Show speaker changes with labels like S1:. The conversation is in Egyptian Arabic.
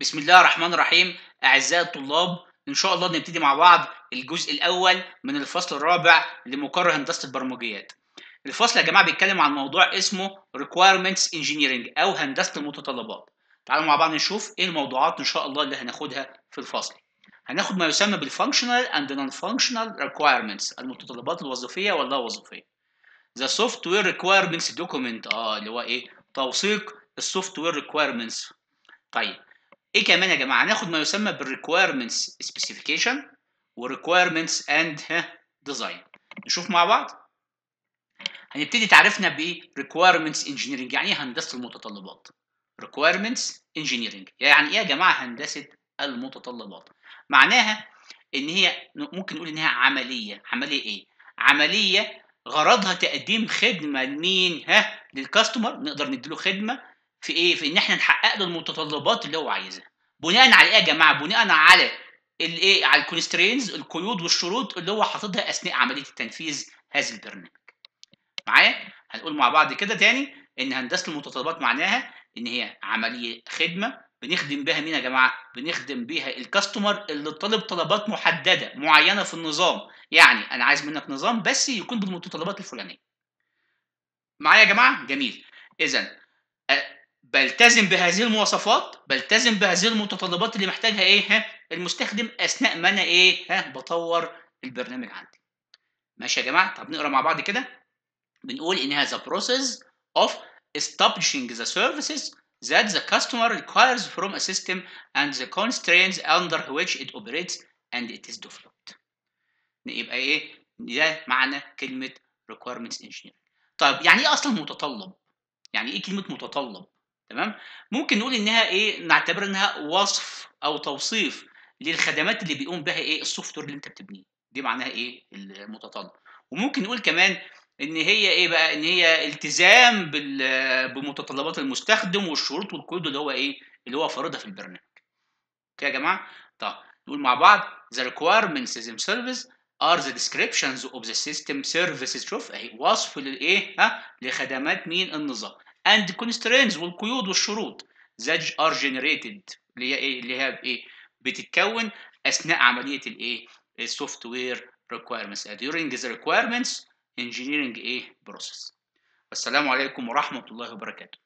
S1: بسم الله الرحمن الرحيم أعزائي الطلاب إن شاء الله نبتدي مع بعض الجزء الأول من الفصل الرابع لمقرر هندسة البرمجيات. الفصل يا جماعة بيتكلم عن موضوع اسمه Requirements Engineering أو هندسة المتطلبات. تعالوا مع بعض نشوف إيه الموضوعات إن شاء الله اللي هناخدها في الفصل. هناخد ما يسمى بالfunctional and non-functional requirements المتطلبات الوظيفية واللا وظيفية. The software requirements document اه اللي هو إيه؟ توثيق السوفت وير requirements. طيب ايه كمان يا جماعه هناخد ما يسمى بالريكويرمنتس سبيسيفيكيشن وريكويرمنتس اند ديزاين نشوف مع بعض هنبتدي تعرفنا ب requirements engineering يعني ايه هندسه المتطلبات requirements engineering يعني ايه يا جماعه هندسه المتطلبات معناها ان هي ممكن نقول انها عمليه عمليه ايه عمليه غرضها تقديم خدمه لمين ها للكاستمر نقدر نديله خدمه في ايه؟ في ان احنا نحقق له المتطلبات اللي هو عايزها. بناء على ايه يا جماعه؟ بناء على الايه؟ على الكونسترينز القيود والشروط اللي هو حاططها اثناء عمليه التنفيذ هذا البرنامج. معايا؟ هنقول مع بعض كده تاني ان هندسه المتطلبات معناها ان هي عمليه خدمه بنخدم بها مين يا جماعه؟ بنخدم بيها الكاستمر اللي طالب طلبات محدده معينه في النظام، يعني انا عايز منك نظام بس يكون بالمتطلبات الفلانيه. معايا يا جماعه؟ جميل. اذا بلتزم بهذه المواصفات بلتزم بهذه المتطلبات اللي محتاجها ايه ها المستخدم اثناء ما انا ايه ها بطور البرنامج عندي ماشي يا جماعه طب نقرا مع بعض كده بنقول ان the process of establishing the services that the customer requires from a system and the constraints under which it operates and it is developed يبقى ايه ده معنى كلمه requirements engineering طيب يعني ايه اصلا متطلب يعني ايه كلمه متطلب تمام ممكن نقول انها ايه نعتبر انها وصف او توصيف للخدمات اللي بيقوم بها ايه السوفت وير اللي انت بتبنيه دي معناها ايه المتطلب وممكن نقول كمان ان هي ايه بقى ان هي التزام بمتطلبات المستخدم والشروط والقيود اللي هو ايه اللي هو فارضها في البرنامج اوكي يا جماعه طب نقول مع بعض the requirements themselves are the descriptions of the system services شوف اهي وصف للايه ها لخدمات مين النظام and constraints والقيود والشروط that are generated اللي هي ايه اللي هي ايه بتتكون اثناء عمليه الايه السوفت وير requirements during the requirements engineering ايه process والسلام عليكم ورحمه الله وبركاته